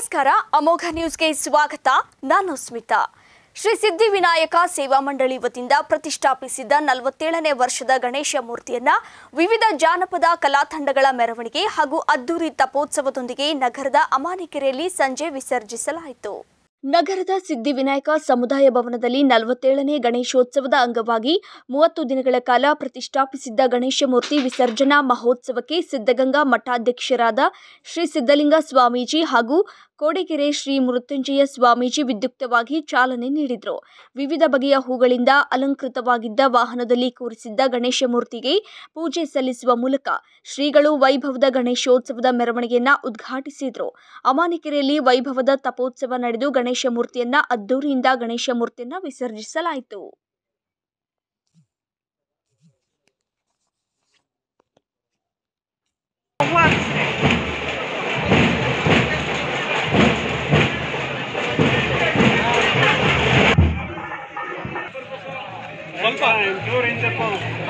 ನಮಸ್ಕಾರ ಅಮೋಘ ನ್ಯೂಸ್ಗೆ ಸ್ವಾಗತ ನಾನು ಸ್ಮಿತಾ ಶ್ರೀ ಸಿದ್ಧಿವಿನಾಯಕ ಸೇವಾ ಮಂಡಳಿ ವತಿಯಿಂದ ಪ್ರತಿಷ್ಠಾಪಿಸಿದ್ದ ನಲವತ್ತೇಳನೇ ವರ್ಷದ ಗಣೇಶ ಮೂರ್ತಿಯನ್ನ ವಿವಿಧ ಜಾನಪದ ಕಲಾ ತಂಡಗಳ ಮೆರವಣಿಗೆ ಹಾಗೂ ಅದ್ದೂರಿ ತಪೋತ್ಸವದೊಂದಿಗೆ ನಗರದ ಅಮಾನಿಕೆರೆಯಲ್ಲಿ ಸಂಜೆ ವಿಸರ್ಜಿಸಲಾಯಿತು ನಗರದ ಸಿದ್ಧಿವಿನಾಯಕ ಸಮುದಾಯ ಭವನದಲ್ಲಿ ನಲವತ್ತೇಳನೇ ಗಣೇಶೋತ್ಸವದ ಅಂಗವಾಗಿ ಮೂವತ್ತು ದಿನಗಳ ಕಾಲ ಪ್ರತಿಷ್ಠಾಪಿಸಿದ್ದ ಗಣೇಶ ಮೂರ್ತಿ ವಿಸರ್ಜನಾ ಮಹೋತ್ಸವಕ್ಕೆ ಸಿದ್ಧಗಂಗಾ ಮಠಾಧ್ಯಕ್ಷರಾದ ಶ್ರೀ ಸಿದ್ಧಲಿಂಗ ಸ್ವಾಮೀಜಿ ಹಾಗೂ ಕೋಡಿಗೆರೆ ಶ್ರೀ ಮೃತ್ಯುಂಜಯ ಸ್ವಾಮೀಜಿ ವಿದ್ಯುಕ್ತವಾಗಿ ಚಾಲನೆ ನೀಡಿದರು ವಿವಿಧ ಬಗೆಯ ಹೂಗಳಿಂದ ಅಲಂಕೃತವಾಗಿದ್ದ ವಾಹನದಲ್ಲಿ ಕೂರಿಸಿದ್ದ ಗಣೇಶ ಮೂರ್ತಿಗೆ ಪೂಜೆ ಸಲ್ಲಿಸುವ ಮೂಲಕ ಶ್ರೀಗಳು ವೈಭವದ ಗಣೇಶೋತ್ಸವದ ಮೆರವಣಿಗೆಯನ್ನ ಉದ್ಘಾಟಿಸಿದರು ಅಮಾನಿಕೆರೆಯಲ್ಲಿ ವೈಭವದ ತಪೋತ್ಸವ ನಡೆದು ಗಣೇಶ ಮೂರ್ತಿಯನ್ನ ಅದ್ದೂರಿಯಿಂದ ಗಣೇಶ ಮೂರ್ತಿಯನ್ನ ವಿಸರ್ಜಿಸಲಾಯಿತು ಸ್ವಲ್ಪ ಚೂರು ಹಿಂದಕ್ಕೂ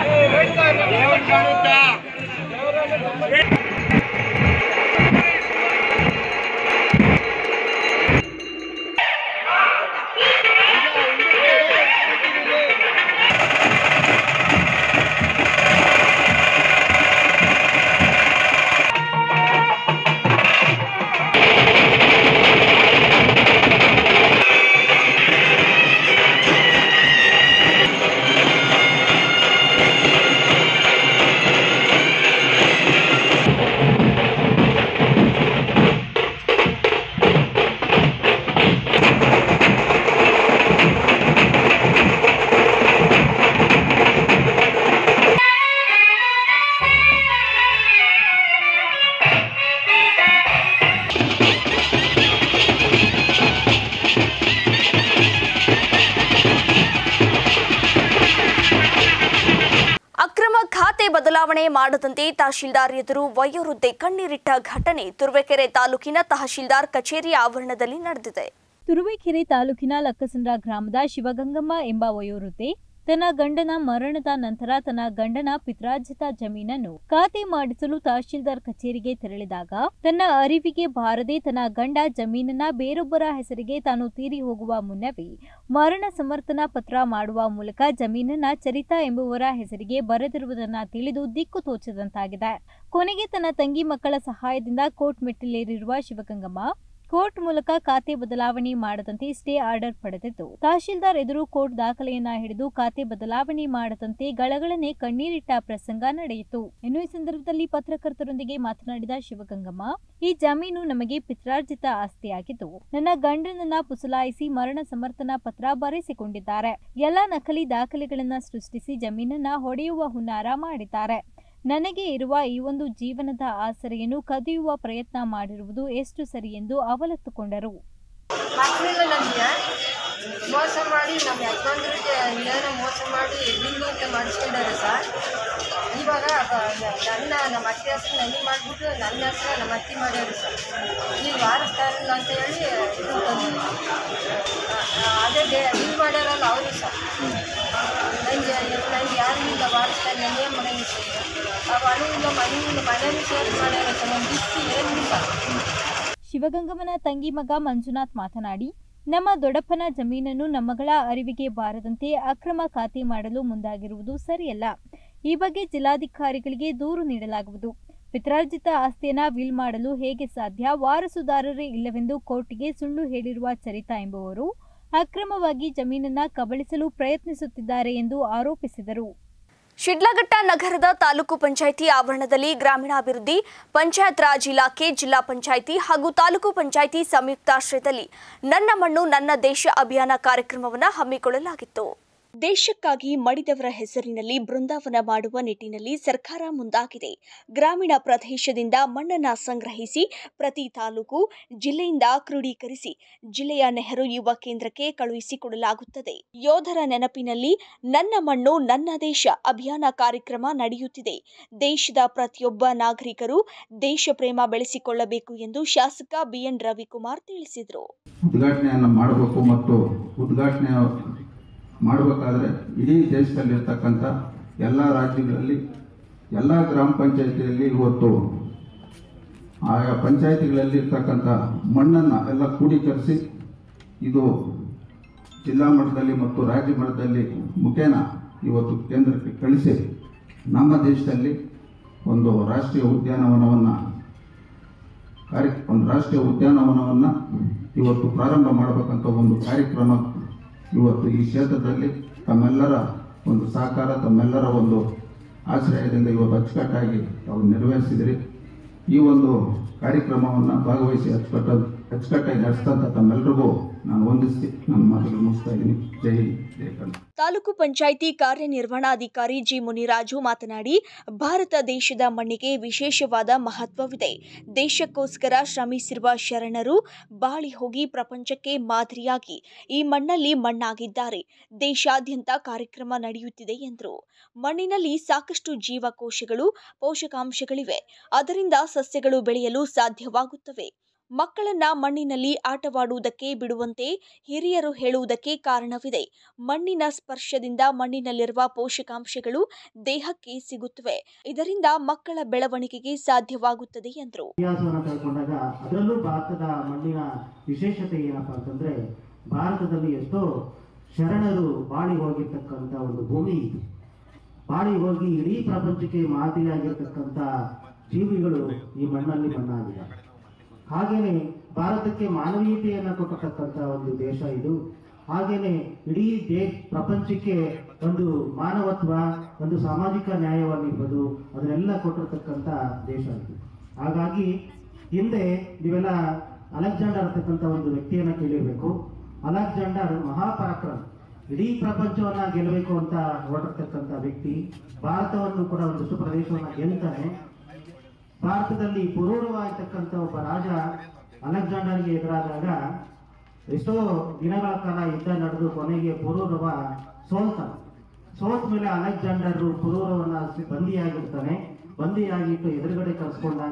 ಅಕ್ರಮ ಖಾತೆ ಬದಲಾವಣೆ ಮಾಡದಂತೆ ತಹಶೀಲ್ದಾರ್ ಎದುರು ವಯೋವೃದ್ಧೆ ಕಣ್ಣೀರಿಟ್ಟ ಘಟನೆ ತುರುವೇಕೆರೆ ತಾಲೂಕಿನ ತಹಶೀಲ್ದಾರ್ ಕಚೇರಿ ಆವರಣದಲ್ಲಿ ನಡೆದಿದೆ ತುರುವೇಕೆರೆ ತಾಲೂಕಿನ ಲಕ್ಕಸಂದ್ರ ಗ್ರಾಮದ ಶಿವಗಂಗಮ್ಮ ಎಂಬ ವಯೋವೃದ್ಧೆ ತನ್ನ ಗಂಡನ ಮರಣದ ನಂತರ ತನ್ನ ಗಂಡನ ಪಿತ್ರಾರ್ಜಿತ ಜಮೀನನ್ನು ಖಾತೆ ಮಾಡಿಸಲು ತಹಶೀಲ್ದಾರ್ ಕಚೇರಿಗೆ ತೆರಳಿದಾಗ ತನ್ನ ಅರಿವಿಗೆ ಬಾರದೆ ತನ್ನ ಗಂಡ ಜಮೀನನ್ನ ಬೇರೊಬ್ಬರ ಹೆಸರಿಗೆ ತಾನು ತೀರಿ ಹೋಗುವ ಮುನ್ನವೇ ಮರಣ ಸಮರ್ಥನಾ ಪತ್ರ ಮಾಡುವ ಮೂಲಕ ಜಮೀನನ್ನ ಚರಿತಾ ಎಂಬುವರ ಹೆಸರಿಗೆ ಬರೆದಿರುವುದನ್ನ ತಿಳಿದು ದಿಕ್ಕು ತೋಚದಂತಾಗಿದೆ ಕೊನೆಗೆ ತನ್ನ ತಂಗಿ ಮಕ್ಕಳ ಸಹಾಯದಿಂದ ಕೋರ್ಟ್ ಮೆಟ್ಟಿಲೇರಿರುವ ಶಿವಗಂಗಮ್ಮ ಕೋರ್ಟ್ ಮೂಲಕ ಖಾತೆ ಬದಲಾವಣೆ ಮಾಡದಂತೆ ಸ್ಟೇ ಆರ್ಡರ್ ಪಡೆದಿದ್ದು ತಹಶೀಲ್ದಾರ್ ಎದುರು ಕೋರ್ಟ್ ದಾಖಲೆಯನ್ನ ಹಿಡಿದು ಖಾತೆ ಬದಲಾವಣೆ ಮಾಡದಂತೆ ಗಳಗಳನೆ ಕಣ್ಣೀರಿಟ್ಟ ಪ್ರಸಂಗ ನಡೆಯಿತು ಇನ್ನು ಈ ಸಂದರ್ಭದಲ್ಲಿ ಪತ್ರಕರ್ತರೊಂದಿಗೆ ಮಾತನಾಡಿದ ಶಿವಗಂಗಮ್ಮ ಈ ಜಮೀನು ನಮಗೆ ಪಿತ್ರಾರ್ಜಿತ ಆಸ್ತಿಯಾಗಿದ್ದು ನನ್ನ ಗಂಡನನ್ನ ಪುಸಲಾಯಿಸಿ ಮರಣ ಸಮರ್ಥನಾ ಪತ್ರ ಬರೆಸಿಕೊಂಡಿದ್ದಾರೆ ಎಲ್ಲಾ ನಕಲಿ ದಾಖಲೆಗಳನ್ನ ಸೃಷ್ಟಿಸಿ ಜಮೀನನ್ನ ಹೊಡೆಯುವ ಹುನ್ನಾರ ಮಾಡಿದ್ದಾರೆ ನನಗೆ ಇರುವ ಈ ಒಂದು ಜೀವನದ ಆಸರೆಯನ್ನು ಕದಿಯುವ ಪ್ರಯತ್ನ ಮಾಡಿರುವುದು ಎಷ್ಟು ಸರಿ ಎಂದು ಅವಲತ್ತುಕೊಂಡರು ಮಕ್ಕಳಿಲ್ಲ ನಮಗೆ ಮೋಸ ಮಾಡಿ ನಮ್ಮ ಯಜಮಾನ್ರಿಗೆ ಏನೋ ಮೋಸ ಮಾಡಿ ಎಡ್ಡಿಂಗ್ ಅಂತ ಮಾಡಿಸ್ಕೊಂಡಾರೆ ಸರ್ ಇವಾಗ ಬ- ನನ್ನ ನಮ್ಮ ಅತ್ತೆ ಹೆಸರು ನನಗೆ ಮಾಡಿಬಿಟ್ಟು ನನ್ನ ಹೆಸರು ನಮ್ಮ ಅತ್ತೆ ಮಾಡ್ಯಾರ ಸರ್ ಈಗ ವಾರಿಸ್ತಾ ಇರಲಿಲ್ಲ ಅಂತ ಹೇಳಿ ಇದು ತಂದು ಅದೇ ಡೇ ಇದು ಮಾಡ್ಯಾರಲ್ಲ ಅವರು ಸರ್ ನನಗೆ ನನಗೆ ಯಾರು ಇಲ್ಲ ವಾರಿಸ್ತಾ ನನಗೆ ಮನೆಗೆ ಸರ್ ಅವು ಅಣಿಲ್ಲ ಮನೆಯಿಂದ ಮನೆಯೂ ಸೇರಿ ಮಾಡ್ಯಾರ ಸರ್ ಒಂದು ದಿವ್ಸ ಏನಿಲ್ಲ ಶಿವಗಂಗಮ್ಮನ ತಂಗಿ ಮಗ ಮಂಜುನಾಥ್ ಮಾತನಾಡಿ ನಮ್ಮ ದೊಡ್ಡಪ್ಪನ ಜಮೀನನ್ನು ನಮ್ಮಗಳ ಅರಿವಿಗೆ ಬಾರದಂತೆ ಅಕ್ರಮ ಖಾತೆ ಮಾಡಲು ಮುಂದಾಗಿರುವುದು ಸರಿಯಲ್ಲ ಈ ಬಗ್ಗೆ ಜಿಲ್ಲಾಧಿಕಾರಿಗಳಿಗೆ ದೂರು ನೀಡಲಾಗುವುದು ಪಿತ್ರಾರ್ಜಿತ ಆಸ್ತಿಯನ್ನ ವಿಲ್ ಮಾಡಲು ಹೇಗೆ ಸಾಧ್ಯ ವಾರಸುದಾರರೇ ಇಲ್ಲವೆಂದು ಕೋರ್ಟಿಗೆ ಸುಳ್ಳು ಹೇಳಿರುವ ಚರಿತಾ ಎಂಬುವರು ಅಕ್ರಮವಾಗಿ ಜಮೀನನ್ನ ಕಬಳಿಸಲು ಪ್ರಯತ್ನಿಸುತ್ತಿದ್ದಾರೆ ಎಂದು ಆರೋಪಿಸಿದರು ಶಿಡ್ಲಘಟ್ಟ ನಗರದ ತಾಲೂಕು ಪಂಚಾಯಿತಿ ಆವರಣದಲ್ಲಿ ಗ್ರಾಮೀಣಾಭಿವೃದ್ಧಿ ಪಂಚಾಯತ್ ರಾಜ್ ಇಲಾಖೆ ಜಿಲ್ಲಾ ಪಂಚಾಯಿತಿ ಹಾಗೂ ತಾಲೂಕು ಪಂಚಾಯಿತಿ ಸಂಯುಕ್ತಾಶ್ರಯದಲ್ಲಿ ನನ್ನ ಮಣ್ಣು ನನ್ನ ದೇಶ ಅಭಿಯಾನ ಕಾರ್ಯಕ್ರಮವನ್ನು ಹಮ್ಮಿಕೊಳ್ಳಲಾಗಿತ್ತು ದೇಶಕ್ಕಾಗಿ ಮಡಿದವರ ಹೆಸರಿನಲ್ಲಿ ಬೃಂದಾವನ ಮಾಡುವ ನಿಟ್ಟಿನಲ್ಲಿ ಸರ್ಕಾರ ಮುಂದಾಗಿದೆ ಗ್ರಾಮೀಣ ಪ್ರದೇಶದಿಂದ ಮಣ್ಣನ್ನ ಸಂಗ್ರಹಿಸಿ ಪ್ರತಿ ತಾಲೂಕು ಜಿಲ್ಲೆಯಿಂದ ಕ್ರೋಢೀಕರಿಸಿ ಜಿಲ್ಲೆಯ ನೆಹರು ಯುವ ಕೇಂದ್ರಕ್ಕೆ ಕಳುಹಿಸಿಕೊಡಲಾಗುತ್ತದೆ ಯೋಧರ ನೆನಪಿನಲ್ಲಿ ನನ್ನ ಮಣ್ಣು ನನ್ನ ದೇಶ ಅಭಿಯಾನ ಕಾರ್ಯಕ್ರಮ ನಡೆಯುತ್ತಿದೆ ದೇಶದ ಪ್ರತಿಯೊಬ್ಬ ನಾಗರಿಕರು ದೇಶ ಪ್ರೇಮ ಬೆಳೆಸಿಕೊಳ್ಳಬೇಕು ಎಂದು ಶಾಸಕ ಬಿಎನ್ ರವಿಕುಮಾರ್ ತಿಳಿಸಿದರು ಉದ್ಘಾಟನೆಯನ್ನು ಮಾಡಬೇಕು ಮತ್ತು ಉದ್ಘಾಟನೆ ಮಾಡಬೇಕಾದ್ರೆ ಇಡೀ ದೇಶದಲ್ಲಿರ್ತಕ್ಕಂಥ ಎಲ್ಲ ರಾಜ್ಯಗಳಲ್ಲಿ ಎಲ್ಲ ಗ್ರಾಮ ಪಂಚಾಯತಿಯಲ್ಲಿ ಇವತ್ತು ಆಯಾ ಪಂಚಾಯತಿಗಳಲ್ಲಿ ಇರ್ತಕ್ಕಂಥ ಮಣ್ಣನ್ನು ಎಲ್ಲ ಕ್ರೋಢೀಕರಿಸಿ ಇದು ಜಿಲ್ಲಾ ಮಟ್ಟದಲ್ಲಿ ಮತ್ತು ರಾಜ್ಯ ಮಟ್ಟದಲ್ಲಿ ಮುಖೇನ ಇವತ್ತು ಕೇಂದ್ರಕ್ಕೆ ಕಳಿಸಿ ನಮ್ಮ ದೇಶದಲ್ಲಿ ಒಂದು ರಾಷ್ಟ್ರೀಯ ಉದ್ಯಾನವನವನ್ನು ಕಾರ್ಯ ಒಂದು ರಾಷ್ಟ್ರೀಯ ಉದ್ಯಾನವನವನ್ನು ಇವತ್ತು ಪ್ರಾರಂಭ ಮಾಡಬೇಕಂತ ಒಂದು ಕಾರ್ಯಕ್ರಮ ಇವತ್ತು ಈ ಕ್ಷೇತ್ರದಲ್ಲಿ ತಮ್ಮೆಲ್ಲರ ಒಂದು ಸಹಕಾರ ತಮ್ಮೆಲ್ಲರ ಒಂದು ಆಶ್ರಯದಿಂದ ಇವತ್ತು ಅಚ್ಚುಕಟ್ಟಾಗಿ ತಾವು ನೆರವೇರಿಸಿದಿರಿ ಈ ಒಂದು ಕಾರ್ಯಕ್ರಮವನ್ನು ಭಾಗವಹಿಸಿ ಅಚ್ಚುಕಟ್ಟ ಅಚ್ಚುಕಟ್ಟಾಗಿ ನಡೆಸ್ತಂತ ತಮ್ಮೆಲ್ಲರಿಗೂ ನಾನು ವಂದಿಸಿ ನನ್ನ ಮಾತುಗಳು ಮುಗಿಸ್ತಾ ಇದ್ದೀನಿ ಜೈ ಹಿಂದ್, ಜೈ ಕನ್ನಡ ತಾಲೂಕು ಪಂಚಾಯಿತಿ ಕಾರ್ಯನಿರ್ವಹಣಾಧಿಕಾರಿ ಜಿ ಮುನಿರಾಜು ಮಾತನಾಡಿ ಭಾರತ ದೇಶದ ಮಣ್ಣಿಗೆ ವಿಶೇಷವಾದ ಮಹತ್ವವಿದೆ ದೇಶಕ್ಕೋಸ್ಕರ ಶ್ರಮಿಸಿರುವ ಶರಣರು ಬಾಳಿ ಹೋಗಿ ಪ್ರಪಂಚಕ್ಕೆ ಮಾದರಿಯಾಗಿ ಈ ಮಣ್ಣಲ್ಲಿ ಮಣ್ಣಾಗಿದ್ದಾರೆ ದೇಶಾದ್ಯಂತ ಕಾರ್ಯಕ್ರಮ ನಡೆಯುತ್ತಿದೆ ಎಂದರು ಮಣ್ಣಿನಲ್ಲಿ ಸಾಕಷ್ಟು ಜೀವಕೋಶಗಳು ಪೋಷಕಾಂಶಗಳಿವೆ ಅದರಿಂದ ಸಸ್ಯಗಳು ಬೆಳೆಯಲು ಸಾಧ್ಯವಾಗುತ್ತವೆ ಮಕ್ಕಳನ್ನ ಮಣ್ಣಿನಲ್ಲಿ ಆಟವಾಡುವುದಕ್ಕೆ ಬಿಡುವಂತೆ ಹಿರಿಯರು ಹೇಳುವುದಕ್ಕೆ ಕಾರಣವಿದೆ ಮಣ್ಣಿನ ಸ್ಪರ್ಶದಿಂದ ಮಣ್ಣಿನಲ್ಲಿರುವ ಪೋಷಕಾಂಶಗಳು ದೇಹಕ್ಕೆ ಸಿಗುತ್ತವೆ ಇದರಿಂದ ಮಕ್ಕಳ ಬೆಳವಣಿಗೆಗೆ ಸಾಧ್ಯವಾಗುತ್ತದೆ ಎಂದರು ಇತಿಹಾಸವನ್ನು ತೆಗೆದುಕೊಂಡಾಗ ಅದರಲ್ಲೂ ಭಾರತದ ಮಣ್ಣಿನ ವಿಶೇಷತೆ ಏನಪ್ಪಾ ಅಂತಂದ್ರೆ ಭಾರತದಲ್ಲಿ ಎಷ್ಟೋ ಶರಣರು ಬಾಳಿ ಹೋಗಿರ್ತಕ್ಕಂಥ ಒಂದು ಭೂಮಿ ಇದು ಬಾಳಿ ಹೋಗಿ ಇಡೀ ಪ್ರಪಂಚಕ್ಕೆ ಮಾದರಿಯಾಗಿರ್ತಕ್ಕಂಥ ಜೀವಿಗಳು ಈ ಮಣ್ಣಲ್ಲಿ ಮಣ್ಣಾಗಿದೆ ಹಾಗೇನೆ ಭಾರತಕ್ಕೆ ಮಾನವೀಯತೆಯನ್ನು ಕೊಟ್ಟಿರ್ತಕ್ಕಂಥ ಒಂದು ದೇಶ ಇದು ಹಾಗೇನೆ ಇಡೀ ದೇ ಪ್ರಪಂಚಕ್ಕೆ ಒಂದು ಮಾನವತ್ವ ಒಂದು ಸಾಮಾಜಿಕ ನ್ಯಾಯವನ್ನಿರ್ಬೋದು ಅದನ್ನೆಲ್ಲ ಕೊಟ್ಟಿರ್ತಕ್ಕಂಥ ದೇಶ ಇದು ಹಾಗಾಗಿ ಹಿಂದೆ ನೀವೆಲ್ಲ ಅಲೆಕ್ಸಾಂಡರ್ ಅಂತಕ್ಕಂಥ ಒಂದು ವ್ಯಕ್ತಿಯನ್ನ ಕೇಳಿರ್ಬೇಕು ಅಲೆಕ್ಸಾಂಡರ್ ಮಹಾಪರಾಕ್ರಮ ಇಡೀ ಪ್ರಪಂಚವನ್ನ ಗೆಲ್ಲಬೇಕು ಅಂತ ಹೊರಟಿರ್ತಕ್ಕಂಥ ವ್ಯಕ್ತಿ ಭಾರತವನ್ನು ಕೂಡ ಒಂದಷ್ಟು ಪ್ರದೇಶವನ್ನ ಗೆಲ್ತಾನೆ ಭಾರತದಲ್ಲಿ ಪುರೂರವ ಅಂತಕ್ಕಂಥ ಒಬ್ಬ ರಾಜ ಅಲೆಕ್ಸಾಂಡರ್ಗೆ ಎದುರಾದಾಗ ಎಷ್ಟೋ ದಿನಗಳ ಕಾಲ ಯುದ್ಧ ನಡೆದು ಕೊನೆಗೆ ಪುರೂರವ ಸೋಲ್ತಾನೆ ಸೋತ ಮೇಲೆ ಅಲೆಕ್ಸಾಂಡರ್ ಪುರೂರವನ್ನ ಸಿ- ಬಂದಿಯಾಗಿರ್ತಾನೆ ಬಂದಿಯಾಗಿಟ್ಟು ಎದುರುಗಡೆ ಕರೆಸ್ಕೊಂಡಾಗ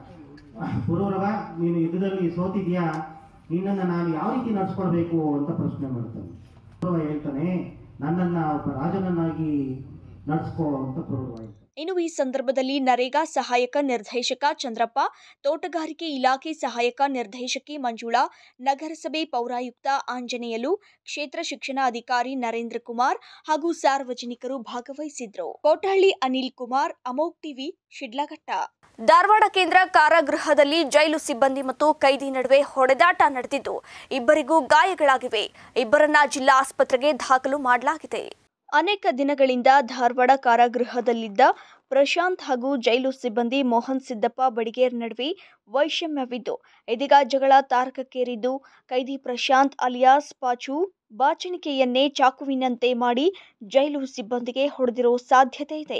ಪುರೂರವ ನೀನು ಯುದ್ಧದಲ್ಲಿ ಸೋತಿದ್ಯಾ ನಿನ್ನನ್ನ ನಾನು ಯಾವ ರೀತಿ ನಡ್ಸ್ಕೊಳ್ಬೇಕು ಅಂತ ಪ್ರಶ್ನೆ ಮಾಡ್ತಾನೆ ಪುರೂರವ ಹೇಳ್ತಾನೆ ನನ್ನನ್ನ ಒಬ್ಬ ರಾಜನನ್ನಾಗಿ ನಡ್ಸ್ಕೋ ಅಂತ ಪುರೂರವ ಹೇಳ್ತಾನೆ ಇನ್ನು ಈ ಸಂದರ್ಭದಲ್ಲಿ ನರೇಗಾ ಸಹಾಯಕ ನಿರ್ದೇಶಕ ಚಂದ್ರಪ್ಪ ತೋಟಗಾರಿಕೆ ಇಲಾಖೆ ಸಹಾಯಕ ನಿರ್ದೇಶಕಿ ಮಂಜುಳಾ ನಗರಸಭೆ ಪೌರಾಯುಕ್ತ ಆಂಜನೇಯಲು ಕ್ಷೇತ್ರ ಶಿಕ್ಷಣಾಧಿಕಾರಿ ನರೇಂದ್ರ ಕುಮಾರ್ ಹಾಗೂ ಸಾರ್ವಜನಿಕರು ಭಾಗವಹಿಸಿದ್ರು ಕೋಟಹಳ್ಳಿ ಅನಿಲ್ ಕುಮಾರ್ ಅಮೋಕ್ ಟಿವಿ ಶಿಡ್ಲಘಟ್ಟ ಧಾರವಾಡ ಕೇಂದ್ರ ಕಾರಾಗೃಹದಲ್ಲಿ ಜೈಲು ಸಿಬ್ಬಂದಿ ಮತ್ತು ಕೈದಿ ನಡುವೆ ಹೊಡೆದಾಟ ನಡೆದಿದ್ದು ಇಬ್ಬರಿಗೂ ಗಾಯಗಳಾಗಿವೆ ಇಬ್ಬರನ್ನ ಜಿಲ್ಲಾ ಆಸ್ಪತ್ರೆಗೆ ದಾಖಲು ಮಾಡಲಾಗಿದೆ ಅನೇಕ ದಿನಗಳಿಂದ ಧಾರವಾಡ ಕಾರಾಗೃಹದಲ್ಲಿದ್ದ ಪ್ರಶಾಂತ್ ಹಾಗೂ ಜೈಲು ಸಿಬ್ಬಂದಿ ಮೋಹನ್ ಸಿದ್ದಪ್ಪ ಬಡಿಗೇರ್ ನಡುವೆ ವೈಷಮ್ಯವಿದ್ದು ಇದೀಗ ಜಗಳ ತಾರಕಕ್ಕೇರಿದ್ದು ಕೈದಿ ಪ್ರಶಾಂತ್ ಅಲಿಯಾಸ್ ಪಾಚು ಬಾಚಣಿಕೆಯನ್ನೇ ಚಾಕುವಿನಂತೆ ಮಾಡಿ ಜೈಲು ಸಿಬ್ಬಂದಿಗೆ ಹೊಡೆದಿರೋ ಸಾಧ್ಯತೆ ಇದೆ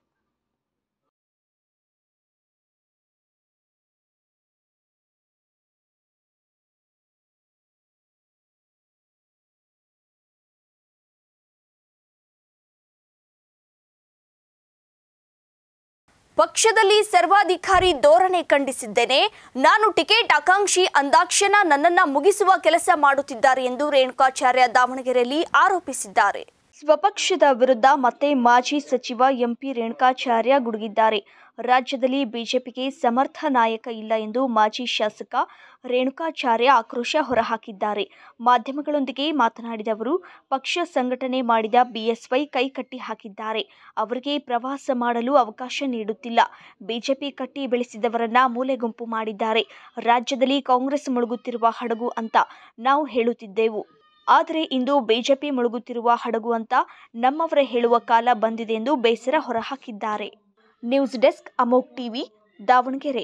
ಪಕ್ಷದಲ್ಲಿ ಸರ್ವಾಧಿಕಾರಿ ಧೋರಣೆ ಖಂಡಿಸಿದ್ದೇನೆ ನಾನು ಟಿಕೆಟ್ ಆಕಾಂಕ್ಷಿ ಅಂದಾಕ್ಷಣ ನನ್ನನ್ನ ಮುಗಿಸುವ ಕೆಲಸ ಮಾಡುತ್ತಿದ್ದಾರೆ ಎಂದು ರೇಣುಕಾಚಾರ್ಯ ದಾವಣಗೆರೆಯಲ್ಲಿ ಆರೋಪಿಸಿದ್ದಾರೆ ಸ್ವಪಕ್ಷದ ವಿರುದ್ಧ ಮತ್ತೆ ಮಾಜಿ ಸಚಿವ ಎಂಪಿ ರೇಣುಕಾಚಾರ್ಯ ಗುಡುಗಿದ್ದಾರೆ ರಾಜ್ಯದಲ್ಲಿ ಬಿಜೆಪಿಗೆ ಸಮರ್ಥ ನಾಯಕ ಇಲ್ಲ ಎಂದು ಮಾಜಿ ಶಾಸಕ ರೇಣುಕಾಚಾರ್ಯ ಆಕ್ರೋಶ ಹೊರಹಾಕಿದ್ದಾರೆ ಮಾಧ್ಯಮಗಳೊಂದಿಗೆ ಮಾತನಾಡಿದ ಅವರು ಪಕ್ಷ ಸಂಘಟನೆ ಮಾಡಿದ ಬಿಎಸ್ವೈ ಕೈಕಟ್ಟಿ ಹಾಕಿದ್ದಾರೆ ಅವರಿಗೆ ಪ್ರವಾಸ ಮಾಡಲು ಅವಕಾಶ ನೀಡುತ್ತಿಲ್ಲ ಬಿಜೆಪಿ ಕಟ್ಟಿ ಬೆಳೆಸಿದವರನ್ನ ಮೂಲೆಗುಂಪು ಮಾಡಿದ್ದಾರೆ ರಾಜ್ಯದಲ್ಲಿ ಕಾಂಗ್ರೆಸ್ ಮುಳುಗುತ್ತಿರುವ ಹಡಗು ಅಂತ ನಾವು ಹೇಳುತ್ತಿದ್ದೆವು ಆದರೆ ಇಂದು ಬಿಜೆಪಿ ಮುಳುಗುತ್ತಿರುವ ಹಡಗು ಅಂತ ನಮ್ಮವರೇ ಹೇಳುವ ಕಾಲ ಬಂದಿದೆ ಎಂದು ಬೇಸರ ಹೊರಹಾಕಿದ್ದಾರೆ news desk Amok TV Davanagere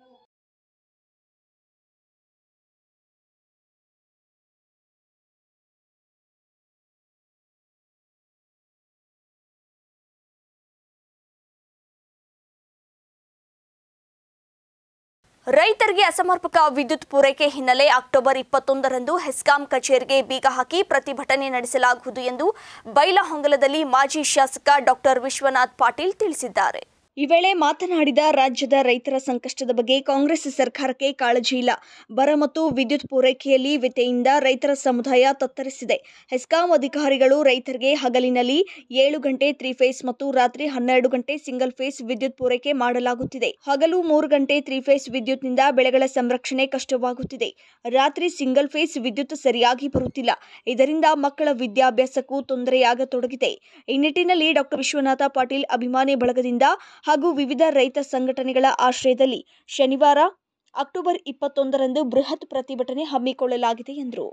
ರೈತರಿಗೆ ಅಸಮರ್ಪಕ ವಿದ್ಯುತ್ ಪೂರೈಕೆ ಹಿನ್ನೆಲೆ ಅಕ್ಟೋಬರ್ ಇಪ್ಪತ್ತೊಂದರಂದು ಹೆಸ್ಕಾಂ ಕಚೇರಿಗೆ ಬೀಗ ಹಾಕಿ ಪ್ರತಿಭಟನೆ ನಡೆಸಲಾಗುವುದು ಎಂದು ಬೈಲಹೊಂಗಲದಲ್ಲಿ ಮಾಜಿ ಶಾಸಕ ಡಾಕ್ಟರ್ ವಿಶ್ವನಾಥ್ ಪಾಟೀಲ್ ತಿಳಿಸಿದ್ದಾರೆ ಈ ವೇಳೆ ಮಾತನಾಡಿದ ರಾಜ್ಯದ ರೈತರ ಸಂಕಷ್ಟದ ಬಗ್ಗೆ ಕಾಂಗ್ರೆಸ್ ಸರ್ಕಾರಕ್ಕೆ ಕಾಳಜಿ ಇಲ್ಲ ಬರ ಮತ್ತು ವಿದ್ಯುತ್ ಪೂರೈಕೆಯಲ್ಲಿ ವ್ಯತೆಯಿಂದ ರೈತರ ಸಮುದಾಯ ತತ್ತರಿಸಿದೆ ಹೆಸ್ಕಾಂ ಅಧಿಕಾರಿಗಳು ರೈತರಿಗೆ ಹಗಲಿನಲ್ಲಿ ಏಳು ಗಂಟೆ ತ್ರೀ ಫೇಸ್ ಮತ್ತು ರಾತ್ರಿ ಹನ್ನೆರಡು ಗಂಟೆ ಸಿಂಗಲ್ ಫೇಸ್ ವಿದ್ಯುತ್ ಪೂರೈಕೆ ಮಾಡಲಾಗುತ್ತಿದೆ ಹಗಲು ಮೂರು ಗಂಟೆ ತ್ರೀ ಫೇಸ್ ವಿದ್ಯುತ್ನಿಂದ ಬೆಳೆಗಳ ಸಂರಕ್ಷಣೆ ಕಷ್ಟವಾಗುತ್ತಿದೆ ರಾತ್ರಿ ಸಿಂಗಲ್ ಫೇಸ್ ವಿದ್ಯುತ್ ಸರಿಯಾಗಿ ಬರುತ್ತಿಲ್ಲ ಇದರಿಂದ ಮಕ್ಕಳ ವಿದ್ಯಾಭ್ಯಾಸಕ್ಕೂ ತೊಂದರೆಯಾಗತೊಡಗಿದೆ ಈ ನಿಟ್ಟಿನಲ್ಲಿ ಡಾಕ್ಟರ್ ವಿಶ್ವನಾಥ ಪಾಟೀಲ್ ಅಭಿಮಾನಿ ಬಳಗದಿಂದ ಹಾಗೂ ವಿವಿಧ ರೈತ ಸಂಘಟನೆಗಳ ಆಶ್ರಯದಲ್ಲಿ ಶನಿವಾರ ಅಕ್ಟೋಬರ್ ಇಪ್ಪತ್ತೊಂದರಂದು ಬೃಹತ್ ಪ್ರತಿಭಟನೆ ಹಮ್ಮಿಕೊಳ್ಳಲಾಗಿದೆ ಎಂದರು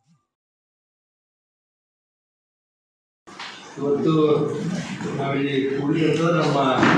ಇವತ್ತು ನಾವಿಲ್ಲಿ ಕೂಡಿದಂಥ ನಮ್ಮ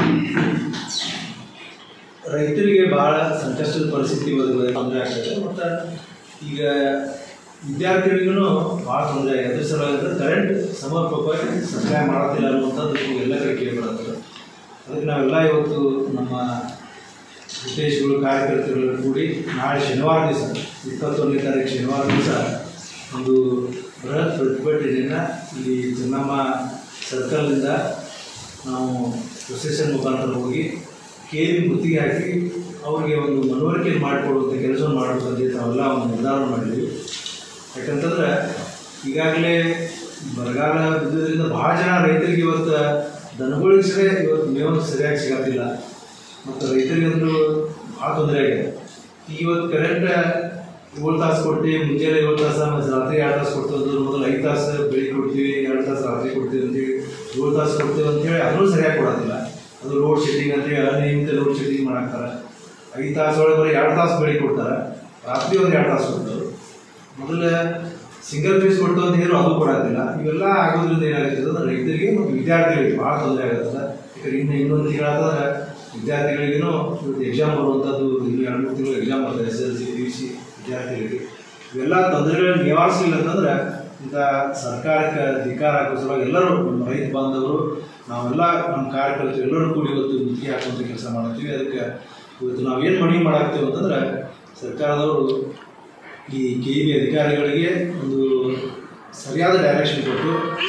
ರೈತರಿಗೆ ಭಾಳ ಸಂಕಷ್ಟದ ಪರಿಸ್ಥಿತಿ ಇವತ್ತು ತೊಂದರೆ ಆಗ್ತದೆ ಮತ್ತು ಈಗ ವಿದ್ಯಾರ್ಥಿಗಳಿಗೂ ಭಾಳ ತೊಂದರೆ ಆಗಿದೆ ಅದ್ರ ಸಲುವಾಗಿ ಕರೆಂಟ್ ಸಮರ್ಪಕವಾಗಿ ಸಪ್ಲೈ ಮಾಡೋದಿಲ್ಲ ಅನ್ನುವಂಥದ್ದು ಎಲ್ಲ ಕಡೆ ಕೇಳಿಬರ್ತದೆ ಅದಕ್ಕೆ ನಾವೆಲ್ಲ ಇವತ್ತು ನಮ್ಮ ಹಿತೇಶಿಗಳು ಕಾರ್ಯಕರ್ತರುಗಳು ಕೂಡಿ ನಾಳೆ ಶನಿವಾರ ದಿವಸ ಇಪ್ಪತ್ತೊಂದನೇ ತಾರೀಕು ಶನಿವಾರ ದಿವಸ ಒಂದು ಬೃಹತ್ ಪ್ರತಿಭಟನೆಯನ್ನು ಇಲ್ಲಿ ಚೆನ್ನಮ್ಮ ಸರ್ಕಲ್ನಿಂದ ನಾವು ಪ್ರೊಸೆಷನ್ ಮುಖಾಂತರ ಹೋಗಿ ಕೇಳಿ ಗುತ್ತಿಗೆ ಹಾಕಿ ಅವ್ರಿಗೆ ಒಂದು ಮನವರಿಕೆ ಮಾಡಿಕೊಡುವಂಥ ಕೆಲಸವನ್ನು ಮಾಡಬೇಕಂತ ನಾವೆಲ್ಲ ಒಂದು ನಿರ್ಧಾರ ಮಾಡಿದ್ವಿ ಯಾಕಂತಂದ್ರೆ ಈಗಾಗಲೇ ಬರಗಾಲ ಬಿದ್ದೋದ್ರಿಂದ ಭಾಳ ಜನ ರೈತರಿಗೆ ಇವತ್ತು ದನಗಳಿಗೆ ಸರಿ ಇವತ್ತು ಮೇವನ್ನು ಸರಿಯಾಗಿ ಸಿಗತ್ತಿಲ್ಲ ಮತ್ತು ರೈತರಿಗಂತೂ ಭಾಳ ತೊಂದರೆ ಆಗಿದೆ ಈಗ ಇವತ್ತು ಕರೆಂಟ್ ಏಳು ತಾಸು ಕೊಟ್ಟು ಮುಂಜಾನೆ ಏಳು ತಾಸು ಮತ್ತು ರಾತ್ರಿ ಎರಡು ತಾಸು ಕೊಡ್ತೀವಿ ಅಂದ್ರೆ ಮೊದಲು ಐದು ತಾಸು ಬೆಳಿಗ್ಗೆ ಕೊಡ್ತೀವಿ ಎರಡು ತಾಸು ರಾತ್ರಿ ಕೊಡ್ತೀವಿ ಅಂತೇಳಿ ಏಳು ತಾಸು ಕೊಡ್ತೀವಿ ಅಂತೇಳಿ ಅದನ್ನು ಸರಿಯಾಗಿ ಕೊಡೋದಿಲ್ಲ ಅದು ಲೋಡ್ ಶೆಡ್ಡಿಂಗ್ ಅಂತೇಳಿ ಅನಿಯಮಿತ ಲೋಡ್ ಶೆಡ್ಡಿಂಗ್ ಮಾಡಾಕ್ತಾರೆ ಐದು ತಾಸು ಒಳಗೆ ಬರೀ ಎರಡು ತಾಸು ಬೆಳಿಗ್ಗೆ ಕೊಡ್ತಾರೆ ರಾತ್ರಿ ಒಂದು ಎರಡು ತಾಸು ಕೊಡ್ತಾರೆ ಮೊದಲು ಸಿಂಗಲ್ ಫೀಸ್ ಕೊಟ್ಟು ಅಂತ ಹೇಳಿದ್ರು ಅದು ಕೊಡೋದಿಲ್ಲ ಇವೆಲ್ಲ ಆಗೋದ್ರಿಂದ ಏನಾಗ್ತದೆ ಅಂದ್ರೆ ರೈತರಿಗೆ ಮತ್ತು ವಿದ್ಯಾರ್ಥಿಗಳಿಗೆ ಭಾಳ ತೊಂದರೆ ಆಗುತ್ತೆ ಯಾಕಂದ್ರೆ ಇನ್ನು ಇನ್ನೊಂದು ತಿಂಗಳಾದ್ರೆ ವಿದ್ಯಾರ್ಥಿಗಳಿಗೂ ಇವತ್ತು ಎಕ್ಸಾಮ್ ಬರುವಂಥದ್ದು ಇನ್ನು ಎರಡು ಮೂರು ತಿಂಗಳು ಎಕ್ಸಾಮ್ ಬರ್ತದೆ S L C P U C ವಿದ್ಯಾರ್ಥಿಗಳಿಗೆ ಇವೆಲ್ಲ ತೊಂದರೆಗಳನ್ನ ನಿವಾರಿಸಲಿಲ್ಲ ಅಂತಂದ್ರೆ ಇಂಥ ಸರ್ಕಾರಕ್ಕೆ ಧಿಕಾರ ಹಾಕೋ ಸಲುವಾಗಿ ಎಲ್ಲರೂ ನಮ್ಮ ರೈತ ಬಾಂಧವರು ನಾವೆಲ್ಲ ನಮ್ಮ ಕಾರ್ಯಕರ್ತರು ಎಲ್ಲರೂ ಕೂಡಿ ಇವತ್ತು ಮುತ್ತಿಗೆ ಹಾಕುವಂಥ ಕೆಲಸ ಮಾಡ್ತೀವಿ ಅದಕ್ಕೆ ಇವತ್ತು ನಾವೇನು ಮನವಿ ಮಾಡಾಕ್ತೇವೆ ಅಂತಂದ್ರೆ ಸರ್ಕಾರದವರು ಈ ಕೆ ಬಿ ಅಧಿಕಾರಿಗಳಿಗೆ ಒಂದು ಸರಿಯಾದ ಡೈರೆಕ್ಷನ್ ಕೊಟ್ಟು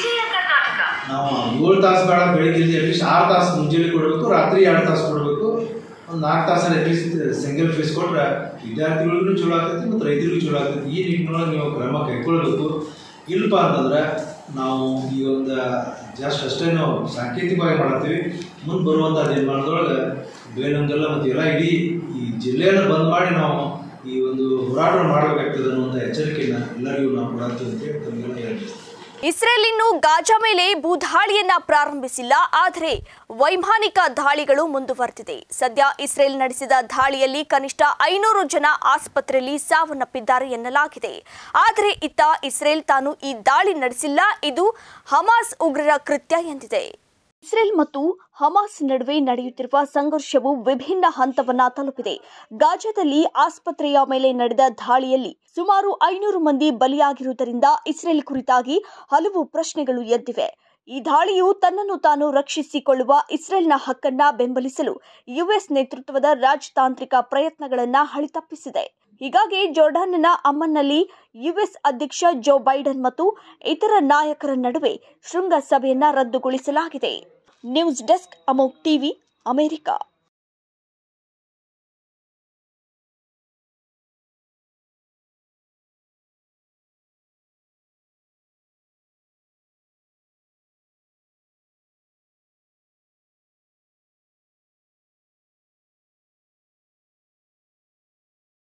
ನಾವು ಏಳು ತಾಸು ಬೇಡ ಬೆಳಿಗ್ಗೆ ಅಟ್ಲೀಸ್ಟ್ ಆರು ತಾಸು ಮುಂಜಾನೆ ಕೊಡಬೇಕು ರಾತ್ರಿ ಎರಡು ತಾಸು ಕೊಡಬೇಕು ಒಂದು ನಾಲ್ಕು ತಾಸಲ್ಲಿ ಅಟ್ಲೀಸ್ಟ್ ಸಿಂಗಲ್ ಫೀಸ್ ಕೊಟ್ರೆ ವಿದ್ಯಾರ್ಥಿಗಳಿಗೂ ಚಲೋ ಆಗ್ತೈತಿ ಮತ್ತು ರೈತರಿಗೂ ಚಲೋ ಆಗ್ತೈತಿ ಈ ನಿಟ್ಟಿನೊಳಗೆ ನೀವು ಕ್ರಮ ಕೈಗೊಳ್ಳಬೇಕು ಇಲ್ಲಪ್ಪ ಅಂತಂದ್ರೆ ನಾವು ಈ ಒಂದು ಜಸ್ಟ್ ಅಷ್ಟೇ ನಾವು ಸಾಂಕೇತಿಕವಾಗಿ ಮಾಡ್ತೀವಿ ಮುಂದೆ ಬರುವಂಥ ದಿನಮಾನದೊಳಗೆ ಬೇಲಂಗೆಲ್ಲ ಮತ್ತು ಎಲ್ಲ ಇಡೀ ಈ ಜಿಲ್ಲೆಯನ್ನು ಬಂದ್ ಮಾಡಿ ನಾವು ಈ ಒಂದು ಹೋರಾಟ ಮಾಡಬೇಕಾಗ್ತದೆ ಅನ್ನುವಂಥ ಎಚ್ಚರಿಕೆಯನ್ನು ಎಲ್ಲರಿಗೂ ನಾವು ಕೊಡತ್ತೀವಿ ಅಂತ ಹೇಳಿ ತಮಗೆಲ್ಲ ಹೇಳ್ತೀವಿ ಇಸ್ರೇಲ್ ಇನ್ನು ಗಾಜಾ ಮೇಲೆ ಭೂದಾಳಿಯನ್ನ ಪ್ರಾರಂಭಿಸಿಲ್ಲ ಆದರೆ ವೈಮಾನಿಕ ದಾಳಿಗಳು ಮುಂದುವರೆದಿದೆ ಸದ್ಯ ಇಸ್ರೇಲ್ ನಡೆಸಿದ ದಾಳಿಯಲ್ಲಿ ಕನಿಷ್ಠ ಐನೂರು ಜನ ಆಸ್ಪತ್ರೆಯಲ್ಲಿ ಸಾವನ್ನಪ್ಪಿದ್ದಾರೆ ಎನ್ನಲಾಗಿದೆ ಆದರೆ ಇತ್ತ ಇಸ್ರೇಲ್ ತಾನು ಈ ದಾಳಿ ನಡೆಸಿಲ್ಲ ಇದು ಹಮಾಸ್ ಉಗ್ರರ ಕೃತ್ಯ ಎಂದಿದೆ ಇಸ್ರೇಲ್ ಮತ್ತು ಹಮಾಸ್ ನಡುವೆ ನಡೆಯುತ್ತಿರುವ ಸಂಘರ್ಷವು ವಿಭಿನ್ನ ಹಂತವನ್ನ ತಲುಪಿದೆ ಗಾಜಾದಲ್ಲಿ ಆಸ್ಪತ್ರೆಯ ಮೇಲೆ ನಡೆದ ದಾಳಿಯಲ್ಲಿ ಸುಮಾರು ಐನೂರು ಮಂದಿ ಬಲಿಯಾಗಿರುವುದರಿಂದ ಇಸ್ರೇಲ್ ಕುರಿತಾಗಿ ಹಲವು ಪ್ರಶ್ನೆಗಳು ಎದ್ದಿವೆ ಈ ದಾಳಿಯು ತನ್ನನ್ನು ತಾನು ರಕ್ಷಿಸಿಕೊಳ್ಳುವ ಇಸ್ರೇಲ್ನ ಹಕ್ಕನ್ನ ಬೆಂಬಲಿಸಲು ಯುಎಸ್ ನೇತೃತ್ವದ ರಾಜತಾಂತ್ರಿಕ ಪ್ರಯತ್ನಗಳನ್ನ ಹಳಿತಪ್ಪಿಸಿದೆ ಹೀಗಾಗಿ ಜೋರ್ಡಾನ್ನ ಅಮ್ಮನ್ನಲ್ಲಿ ಯುಎಸ್ ಅಧ್ಯಕ್ಷ ಜೋ ಬೈಡನ್ ಮತ್ತು ಇತರ ನಾಯಕರ ನಡುವೆ ಶೃಂಗಸಭೆಯನ್ನ ರದ್ದುಗೊಳಿಸಲಾಗಿದೆ news desk Amok TV America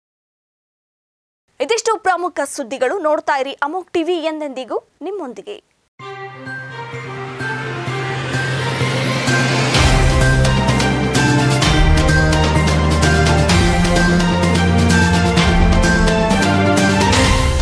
ಇದಿಷ್ಟು ಪ್ರಮುಖ ಸುದ್ದಿಗಳು ನೋಡ್ತಾ ಇರಿ ಅಮೋಕ್ ಟಿವಿ ಎಂದೆಂದಿಗೂ ನಿಮ್ಮೊಂದಿಗೆ